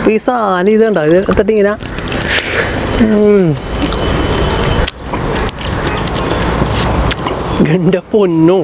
അപ്പോൾ ഈ സാധനം ഇതുണ്ടോ ഇത് എടുത്തിട്ട് ഇങ്ങനെ ഉം. എൻ്റെ പൊന്നോ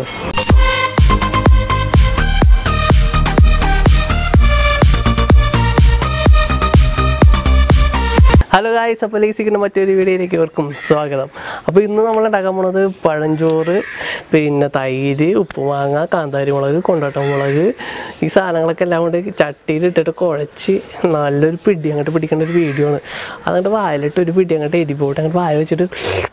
ഹലോ ഗായ്സ് അപ്പോൾ ലേസിക്കുന്ന മറ്റൊരു വീഡിയോയിലേക്ക് ഇവർക്കും സ്വാഗതം അപ്പോൾ ഇന്ന് നമ്മൾ ഉണ്ടാക്കാൻ പോണത് പഴഞ്ചോറ് പിന്നെ തൈര് ഉപ്പുമാങ്ങ കാന്താരി മുളക് കൊണ്ടാട്ടം മുളക് ഈ സാധനങ്ങളൊക്കെ എല്ലാം കൊണ്ട് ചട്ടിയിൽ ഇട്ടിട്ട് കുഴച്ച് നല്ലൊരു പിടി അങ്ങോട്ട് പിടിക്കേണ്ട ഒരു വീഡിയോ ആണ് അതങ്ങോട്ട് വായിലിട്ട് ഒരു പിടി അങ്ങോട്ട് എരി പോയിട്ട് അങ്ങോട്ട് വായ വെച്ചിട്ട്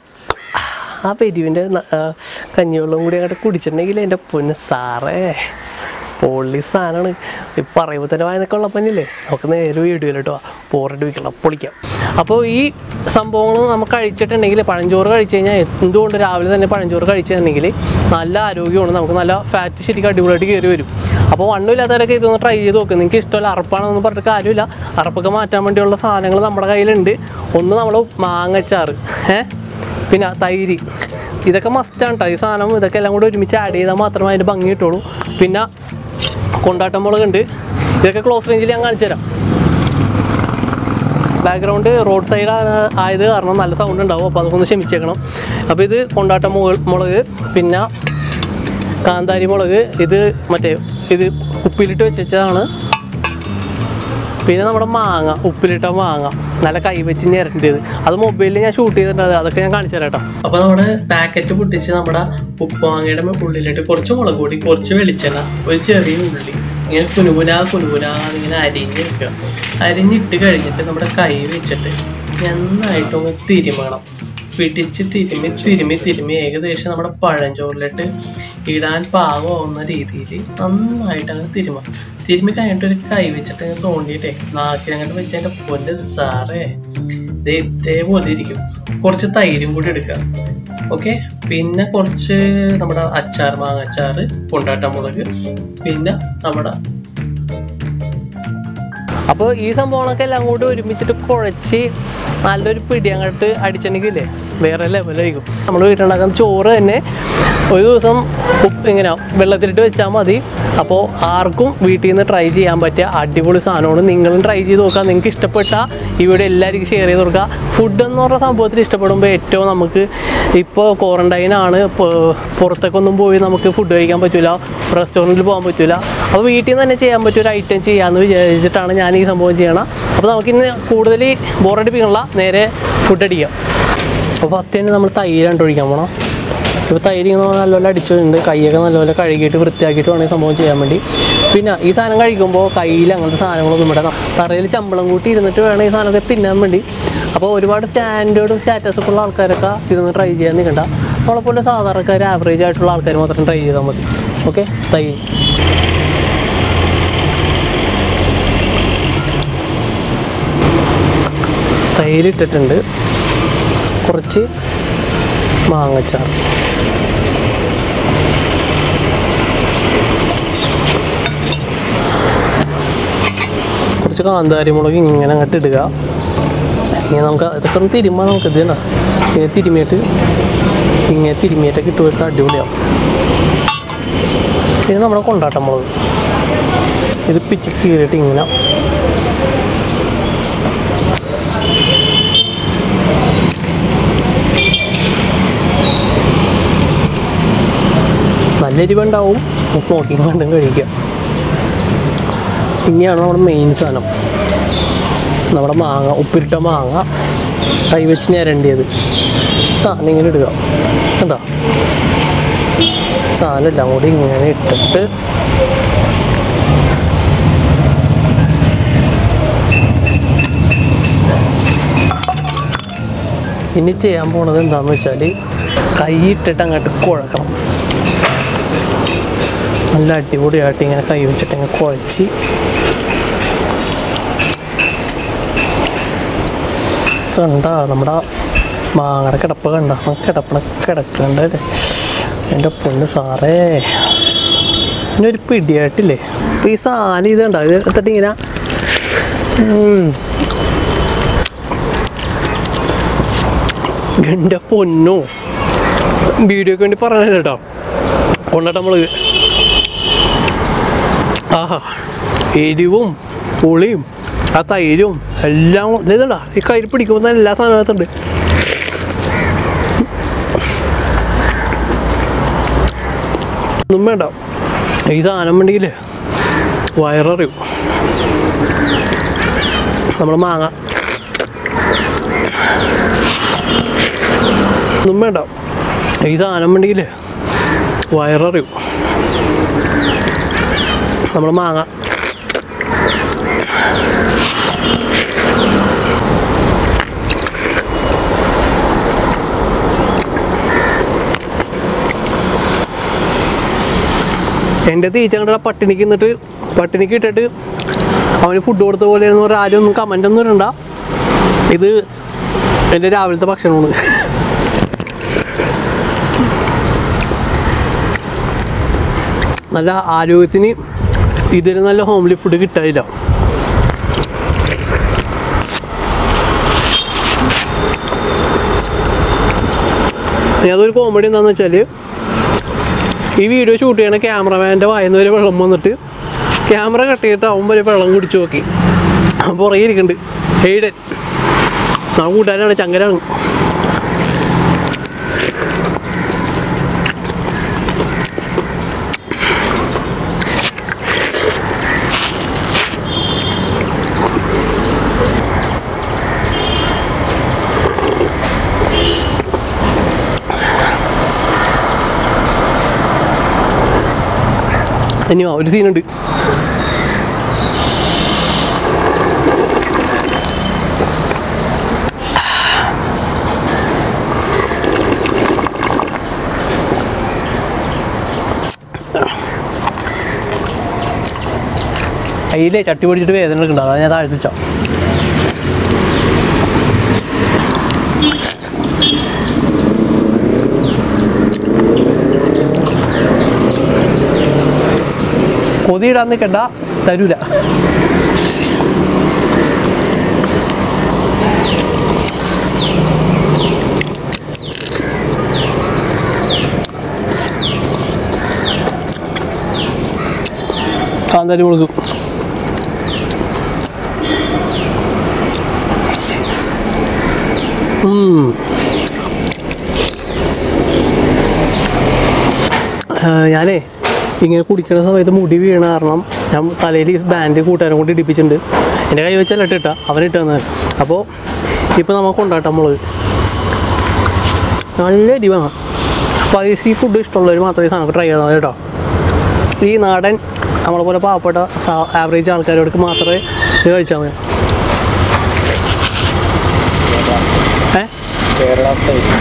ആ പെരുവിൻ്റെ കഞ്ഞിവെള്ളം കൂടി അങ്ങോട്ട് കുടിച്ചിട്ടുണ്ടെങ്കിൽ എൻ്റെ പൊന്ന് സാറേ പൊള്ളി സാധനമാണ് ഈ പറയുമ്പോൾ തന്നെ വായനൊക്കെ ഉള്ളപ്പനില്ലേ നമുക്ക് നേരെ വീഡിയോയിൽ കേട്ടോ പോറിട്ട് വിൽക്കണം പൊളിക്കാം അപ്പോൾ ഈ സംഭവങ്ങൾ നമുക്ക് കഴിച്ചിട്ടുണ്ടെങ്കിൽ പഴഞ്ചോറ് കഴിച്ച് കഴിഞ്ഞാൽ എന്തുകൊണ്ട് രാവിലെ തന്നെ പഴഞ്ചോറ് കഴിച്ചിട്ടുണ്ടെങ്കിൽ നല്ല ആരോഗ്യമാണ് നമുക്ക് നല്ല ഫാറ്റ് ശരിക്കും അടിപൊളിയായിട്ട് കയറി വരും അപ്പോൾ വണ്ണമില്ലാത്തവരൊക്കെ ഇതൊന്ന് ട്രൈ ചെയ്ത് നോക്കുക നിങ്ങൾക്ക് ഇഷ്ടമല്ല അറപ്പാണെന്ന് പറഞ്ഞിട്ട് കാര്യമില്ല അറപ്പൊക്കെ മാറ്റാൻ വേണ്ടിയുള്ള സാധനങ്ങൾ നമ്മുടെ കയ്യിലുണ്ട് ഒന്ന് നമ്മൾ മാങ്ങച്ചാറ് ഏഹ് പിന്നെ തൈര് ഇതൊക്കെ മസ്റ്റാണ് കേട്ടോ ഈ സാധനം ഇതൊക്കെ എല്ലാം കൂടി ഒരുമിച്ച് ആഡ് ചെയ്താൽ മാത്രമേ അതിൻ്റെ ഭംഗി കിട്ടുള്ളൂ പിന്നെ കൊണ്ടാട്ടം മുളകുണ്ട് ഇതൊക്കെ ക്ലോസ് റേഞ്ചിൽ ഞാൻ കാണിച്ചു തരാം ബാക്ക്ഗ്രൗണ്ട് റോഡ് സൈഡ് ആയത് കാരണം നല്ല സൗണ്ട് ഉണ്ടാവും അപ്പോൾ അതൊക്കെ ഒന്ന് ക്ഷമിച്ചേക്കണം അപ്പോൾ ഇത് കൊണ്ടാട്ടം മുളക് മുളക് പിന്നെ കാന്താരി മുളക് ഇത് മറ്റേ ഇത് ഉപ്പിലിട്ട് വെച്ചതാണ് പിന്നെ നമ്മുടെ മാങ്ങ ഉപ്പിലിട്ട മാങ്ങ നല്ല കൈവച്ച് ഞരണ്ടിയത് അത് മൊബൈലിൽ ഞാൻ ഷൂട്ട് ചെയ്തിട്ടുണ്ട് അതൊക്കെ ഞാൻ കാണിച്ചു തരാം കേട്ടോ അപ്പൊ നമ്മുടെ പാക്കറ്റ് പൊട്ടിച്ച് നമ്മുടെ ഉപ്പുമാങ്ങയുടെ ഉള്ളിലിട്ട് കുറച്ച് മുളക് പൊടി കുറച്ച് വെളിച്ചെണ്ണ ഒരു ചെറിയ ഉള്ളി ഇങ്ങനെ കുനുകുനാ കുനുകുനാ ഇങ്ങനെ അരിഞ്ഞ് വെക്കുക അരിഞ്ഞിട്ട് കഴിഞ്ഞിട്ട് നമ്മുടെ കൈ വെച്ചിട്ട് നന്നായിട്ടൊന്ന് തിരുമണം പിടിച്ച് തിരുമ്മി തിരുമ്മി തിരുമ്മി ഏകദേശം നമ്മുടെ പഴഞ്ചോറിലിട്ട് ഇടാൻ പാകമാവുന്ന രീതിയിൽ നന്നായിട്ട് അങ്ങ് തിരുമ തിരുമ്മി കഴിഞ്ഞിട്ട് ഒരു കൈ വെച്ചിട്ട് അങ്ങ് തോണ്ടിയിട്ടേ നാക്കിനങ്ങോട്ട് വെച്ച് അതിൻ്റെ പൊന്ന് സാറേ ഇത് ഇതേപോലെ ഇരിക്കും കുറച്ച് തൈരും കൂടി എടുക്കുക ഓക്കെ പിന്നെ കുറച്ച് നമ്മുടെ അച്ചാർ മാങ്ങ അച്ചാറ് കൊണ്ടാട്ട മുളക് പിന്നെ നമ്മുടെ അപ്പോൾ ഈ സംഭവങ്ങളൊക്കെ എല്ലാം കൂടി ഒരുമിച്ചിട്ട് കുഴച്ച് നല്ലൊരു പിടി അങ്ങോട്ട് അടിച്ചിട്ടുണ്ടെങ്കിലേ വേറെ ലെവലായിരിക്കും നമ്മൾ വീട്ടിലുണ്ടാക്കുന്ന ചോറ് തന്നെ ഒരു ദിവസം ഉപ്പ് ഇങ്ങനെ വെള്ളത്തിലിട്ട് വെച്ചാൽ മതി അപ്പോൾ ആർക്കും വീട്ടിൽ നിന്ന് ട്രൈ ചെയ്യാൻ പറ്റിയ അടിപൊളി സാധനമാണ് നിങ്ങളും ട്രൈ ചെയ്ത് നോക്കുക നിങ്ങൾക്ക് ഇഷ്ടപ്പെട്ട ഈ വീഡിയോ എല്ലാവർക്കും ഷെയർ ചെയ്ത് കൊടുക്കുക ഫുഡ് എന്ന് പറഞ്ഞ സംഭവത്തിൽ ഇഷ്ടപ്പെടുമ്പോൾ ഏറ്റവും നമുക്ക് ഇപ്പോൾ ക്വാറന്റൈൻ ആണ് ഇപ്പോൾ പുറത്തേക്കൊന്നും പോയി നമുക്ക് ഫുഡ് കഴിക്കാൻ പറ്റില്ല റെസ്റ്റോറൻറ്റിൽ പോകാൻ പറ്റില്ല അപ്പോൾ വീട്ടിൽ നിന്ന് തന്നെ ചെയ്യാൻ പറ്റിയ ഒരു ഐറ്റം ചെയ്യാമെന്ന് വിചാരിച്ചിട്ടാണ് ഞാൻ ഈ സംഭവം ചെയ്യണം അപ്പോൾ നമുക്കിന്ന് കൂടുതൽ ബോറടിപ്പിക്കണില്ല നേരെ ഫുഡ് അടിക്കാം അപ്പോൾ ഫസ്റ്റ് തന്നെ നമ്മൾ തൈരാണ്ട് ഒഴിക്കാൻ പോകണം ഇപ്പോൾ തൈര് ഇങ്ങനെ നല്ലപോലെ അടിച്ചിട്ടുണ്ട് കൈയൊക്കെ നല്ലപോലെ കഴുകിയിട്ട് വൃത്തിയാക്കിയിട്ട് വേണം ഈ സംഭവം ചെയ്യാൻ വേണ്ടി പിന്നെ ഈ സാധനം കഴിക്കുമ്പോൾ കയ്യിൽ അങ്ങനത്തെ സാധനങ്ങളൊന്നും ഇവിടെ തറയിൽ ചമ്പളം കൂട്ടി ഇരുന്നിട്ട് വേണം ഈ സാധനമൊക്കെ തിന്നാൻ വേണ്ടി അപ്പോൾ ഒരുപാട് സ്റ്റാൻഡേർഡ് സ്റ്റാറ്റസ് ഒക്കെ ഉള്ള ആൾക്കാരൊക്കെ ഇതൊന്ന് ട്രൈ ചെയ്യാൻ നിൽക്കണ്ട നമ്മളെപ്പോലെ സാധാരണക്കാർ ആവറേജ് ആയിട്ടുള്ള ആൾക്കാർ മാത്രം ട്രൈ ചെയ്താൽ മതി ഓക്കെ തൈര് തൈര് ഇട്ടിട്ടുണ്ട് കുറച്ച് മാങ്ങച്ചാർ കുറച്ച് കാന്താരി മുളക് ഇങ്ങനെ അങ്ങോട്ട് ഇടുക ഇങ്ങനെ നമുക്ക് ഇതൊക്കെ ഒന്ന് തിരുമ്മാൻ നമുക്ക് ഇത് തന്നെ ഇങ്ങനെ തിരുമിയിട്ട് ഇങ്ങനെ തിരുമിയിട്ടൊക്കെ ഇട്ട് കൊടുത്താൽ അടിപൊളിയാവും പിന്നെ നമ്മുടെ കൊണ്ടാട്ടം മുളക് ഇത് പിച്ച് കീറിയിട്ട് ഇങ്ങനെ നല്ല എരിവുണ്ടാവും നമുക്ക് നോക്കി കണ്ടും കഴിക്കാം ഇനിയാണ് നമ്മുടെ മെയിൻ സാധനം നമ്മുടെ മാങ്ങ ഉപ്പിലിട്ട മാങ്ങ കൈ വെച്ച് ഞരണ്ടിയത് സാധനം ഇങ്ങനെ ഇടുക കണ്ടോ സാധനം എല്ലാം കൂടി ഇങ്ങനെ ഇട്ടിട്ട് ഇനി ചെയ്യാൻ പോണത് എന്താണെന്ന് വെച്ചാൽ കൈ ഇട്ടിട്ട് അങ്ങോട്ട് കുഴക്കണം നല്ല അടിപൊളിയായിട്ട് ഇങ്ങനെ കൈ വെച്ചിട്ട് ഇങ്ങനെ കുഴച്ച് കണ്ട നമ്മുടെ മാങ്ങയുടെ കിടപ്പ് കണ്ട ആ കിടപ്പണ കിടക്കണ്ടല്ലേ എൻ്റെ പൊന്ന് സാറേ പിന്നെ ഒരു പിടിയായിട്ടില്ലേ അപ്പോൾ ഈ സാധനം ഇത് കണ്ടോ ഇത് എടുത്തിട്ട് ഇങ്ങനെ ഉം. എൻ്റെ പൊന്നു വീഡിയോക്ക് വേണ്ടി പറഞ്ഞത് കേട്ടോ കൊണ്ടിട്ട് നമ്മൾ ആഹാ എരിവും പുളിയും ആ തൈരും എല്ലാം ഇതല്ല ഈ കയ്യിൽ പിടിക്കുമ്പോൾ എല്ലാ സാധനത്തുണ്ട് ഒന്നും വേണ്ട ഈ സാധനം ഉണ്ടെങ്കിൽ വയററിയും നമ്മൾ മാങ്ങ ഒന്നും വേണ്ട ഈ സാധനം ഉണ്ടെങ്കിൽ വയററിയും നമ്മൾ മാങ്ങ എൻ്റെ തീച്ച കണ്ട പട്ടിണിക്ക് നിന്നിട്ട് പട്ടിണിക്ക് ഇട്ടിട്ട് അവന് ഫുഡ് കൊടുത്ത പോലെ എന്ന് പറഞ്ഞാൽ ആരും ഒന്നും കമൻ്റ് ഒന്നും ഇടണ്ട ഇത് എൻ്റെ രാവിലത്തെ ഭക്ഷണമാണ് നല്ല ആരോഗ്യത്തിന് ഇതിന് നല്ല ഹോംലി ഫുഡ് കിട്ടാനില്ല അതൊരു കോമഡി എന്താണെന്ന് വെച്ചാൽ ഈ വീഡിയോ ഷൂട്ട് ചെയ്യണ ക്യാമറമാൻ്റെ വായന്ന് വരെ വെള്ളം വന്നിട്ട് ക്യാമറ കട്ട് ചെയ്തിട്ട് അവൻ വരെ വെള്ളം കുടിച്ചു നോക്കി പുറകെ ഇരിക്കുന്നുണ്ട് എയ്ഡൻ ആ കൂട്ടുകാരാണ് ചങ്കരാണ് ഇനി വാ, ഒരു സീനുണ്ട് കയ്യിലേ ചട്ടി പിടിച്ചിട്ട് വേദന എടുക്കണ്ട അതാണ് ഞാൻ താഴ്ത്തിച്ച കൊതിയിടാൻ നിൽക്കണ്ട തരൂല കാന്താരി മുളക് ഉം. ആ, ഞാനേ ഇങ്ങനെ കുടിക്കുന്ന സമയത്ത് മുടി വീണ കാരണം ഞാൻ തലയിൽ ഈ ബാൻഡ് കൂട്ടുകാരൻ കൊണ്ട് ഇടിപ്പിച്ചിട്ടുണ്ട് എൻ്റെ കൈ വെച്ചല്ല ഇട്ടിട്ട അവനിട്ട് തന്നെ അപ്പോൾ ഇപ്പോൾ നമുക്ക് കൊണ്ടാട്ടം മുളക് നല്ല അടി വാങ്ങാം സ്പൈസി ഫുഡ് ഇഷ്ടമുള്ളവർ മാത്രമേ ഈ സാധനം ട്രൈ ചെയ്താൽ കേട്ടോ ഈ നാടൻ നമ്മളെ പോലെ പാവപ്പെട്ട ആവറേജ് ആൾക്കാരോട് മാത്രമേ ഇത് കഴിച്ചാൽ മതി ഏ കേരള സ്റ്റൈൽ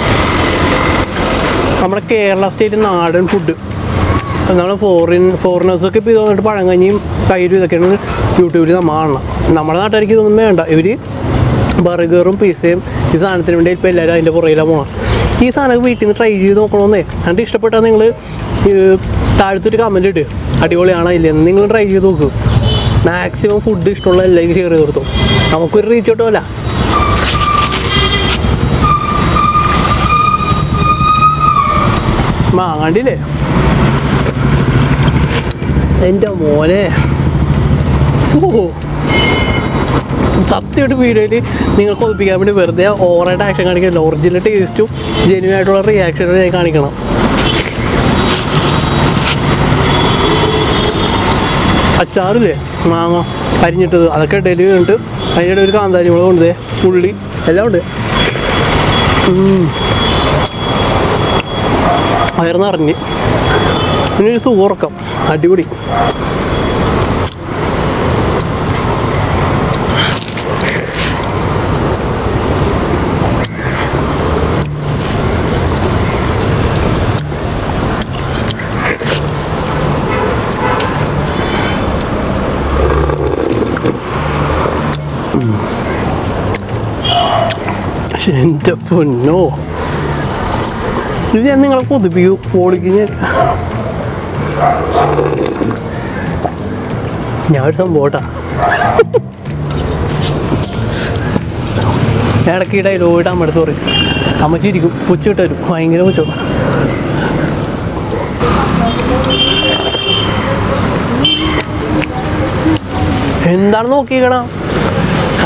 നമ്മുടെ കേരള സ്റ്റേറ്റ് നാടൻ ഫുഡ് നമ്മൾ ഫോറിൻ ഫോറിനേഴ്സൊക്കെ ഇപ്പോൾ ഇത് വന്നിട്ട് പഴങ്കഞ്ഞിയും തൈരും ഇതൊക്കെയാണ് യൂട്യൂബിൽ നമ്മൾ കാണണം നമ്മുടെ നാട്ടുകാർക്ക് ഇതൊന്നും വേണ്ട ഇവർ ബർഗറും പിസയും ഈ സാധനത്തിന് വേണ്ടി ഇപ്പോൾ എല്ലാവരും അതിൻ്റെ പുറകിലാണ് പോകണം ഈ സാധനം വീട്ടിൽ നിന്ന് ട്രൈ ചെയ്ത് നോക്കണമെന്നേ എന്നിട്ട് ഇഷ്ടപ്പെട്ടാൽ നിങ്ങൾ താഴത്തൊരു കമൻറ്റ് ഇട്ട് അടിപൊളിയാണോ ഇല്ലെന്ന് നിങ്ങൾ ട്രൈ ചെയ്ത് നോക്ക് മാക്സിമം ഫുഡ് ഇഷ്ടമുള്ള എല്ലാവർക്കും ഷെയർ ചെയ്ത് കൊടുത്തു നമുക്കൊരു റീച്ച് കിട്ടുമല്ല മാങ്ങാണ്ടില്ലേ എൻ്റെ മോനെ ഓ സത്യമായിട്ട് വീഡിയോയിൽ നിങ്ങൾ കൊതിപ്പിക്കാൻ വേണ്ടി വെറുതെ ഓവറായിട്ട് ആക്ഷൻ കാണിക്കില്ല ഒറിജിനൽ ടേസ്റ്റും ജെന്യൂൻ ആയിട്ടുള്ള റിയാക്ഷനും ഞാൻ കാണിക്കണം അച്ചാറില്ലേ മാങ്ങ അരിഞ്ഞിട്ടത് അതൊക്കെ ഡെലിവറി ഉണ്ട് അതിൻ്റെ ഒരു കാന്താരി മുളക് ഉണ്ട് ഉള്ളി എല്ലാം ഉണ്ട് ഉം. വയറുന്നറിഞ്ഞ് പിന്നെ ഒരു സുഖം അടിപൊളി പക്ഷെ എൻ്റെ പൊന്നോ ഇത് ഞാൻ നിങ്ങളെ കൊതിപ്പിക്കും ഓടിക്ക് ഞാൻ ഞാൻ ഒരു സംഭവം കേട്ടാ ഞാൻ ഇടയ്ക്ക് ഈ ഡയലോഗ് ഇട്ട് അമ്മടുത്ത് പറയും അമ്മ ചിരിക്കും പുച്ചിട്ട് വരും ഭയങ്കര പുച്ചോ എന്താണ് നോക്കിക്കണ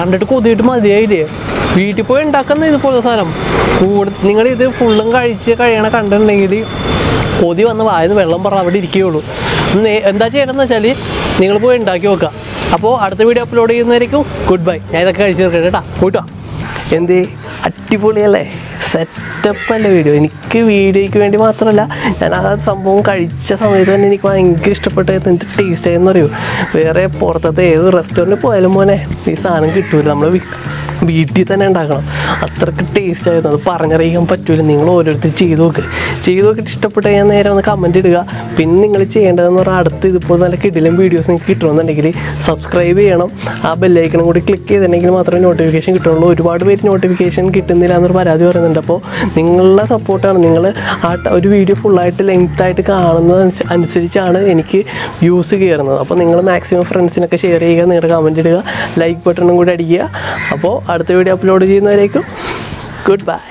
കണ്ടിട്ട് കൊതിയിട്ട് മതിയായില്ലേ വീട്ടിൽ പോയി ഉണ്ടാക്കുന്ന ഇതുപോലത്തെ സാധനം കൂടുതൽ നിങ്ങൾ ഇത് ഫുള്ളും കഴിച്ച് കഴിയണ കണ്ടിട്ടുണ്ടെങ്കിൽ കൊതി വന്ന് വായന്ന് വെള്ളം പറ അവിടെ ഇരിക്കുകയുള്ളൂ നേ- എന്താ ചെയ്യണമെന്ന് വെച്ചാൽ നിങ്ങൾ പോയി ഉണ്ടാക്കി നോക്കുക അപ്പോൾ അടുത്ത വീഡിയോ അപ്ലോഡ് ചെയ്യുന്നതായിരിക്കും ഗുഡ് ബൈ ഞാൻ ഇതൊക്കെ കഴിച്ച് തീർക്കട്ടെ കേട്ടോ പോയിട്ടോ എന്തേ അടിപൊളിയല്ലേ സെറ്റപ്പ് അല്ലേ വീഡിയോ എനിക്ക് വീഡിയോയ്ക്ക് വേണ്ടി മാത്രമല്ല ഞാൻ ആ സംഭവം കഴിച്ച സമയത്ത് തന്നെ എനിക്ക് ഭയങ്കര ഇഷ്ടപ്പെട്ടത് എന്ത് ടേസ്റ്റ് ആയെന്ന് അറിയൂ വേറെ പുറത്തത്തെ ഏത് റെസ്റ്റോറൻറ്റിൽ പോയാലും മോനെ ഈ സാധനം കിട്ടൂല നമ്മൾ വീട്ടിൽ തന്നെ ഉണ്ടാക്കണം അത്രയ്ക്ക് ടേസ്റ്റ് ആയിരുന്നു അത് പറഞ്ഞറിയിക്കാൻ പറ്റൂല നിങ്ങൾ ഓരോരുത്തർ ചെയ്ത് നോക്ക് ചെയ്ത് നോക്കിയിട്ട് ഇഷ്ടപ്പെട്ട് കഴിഞ്ഞാൽ നേരെ ഒന്ന് കമൻറ്റ് ഇടുക പിന്നെ നിങ്ങൾ ചെയ്യേണ്ടതെന്ന് പറഞ്ഞാൽ അടുത്ത് ഇതുപോലെ നല്ല കിടിലും വീഡിയോസ് നിങ്ങൾക്ക് കിട്ടണമെന്നുണ്ടെങ്കിൽ സബ്സ്ക്രൈബ് ചെയ്യണം ആ ബെല്ലൈക്കണം കൂടി ക്ലിക്ക് ചെയ്തിട്ടുണ്ടെങ്കിൽ മാത്രമേ നോട്ടിഫിക്കേഷൻ കിട്ടുള്ളൂ ഒരുപാട് പേര് നോട്ടിഫിക്കേഷൻ കിട്ടുന്നില്ല എന്നൊരു പരാതി പറയുന്നുണ്ട് അപ്പോൾ നിങ്ങളുടെ സപ്പോർട്ടാണ് നിങ്ങൾ ആ ട- ഒരു വീഡിയോ ഫുള്ളായിട്ട് ലെങ്ത് ആയിട്ട് കാണുന്നത് അനുസ- അനുസരിച്ചാണ് എനിക്ക് വ്യൂസ് കയറുന്നത് അപ്പോൾ നിങ്ങൾ മാക്സിമം ഫ്രണ്ട്സിനൊക്കെ ഷെയർ ചെയ്യുക നിങ്ങളുടെ കമൻറ്റ് ഇടുക ലൈക്ക് ബട്ടണും കൂടി അടിക്കുക അപ്പോൾ അടുത്ത വീഡിയോ അപ്ലോഡ് ചെയ്യുന്നവരേക്കും ഗുഡ് ബൈ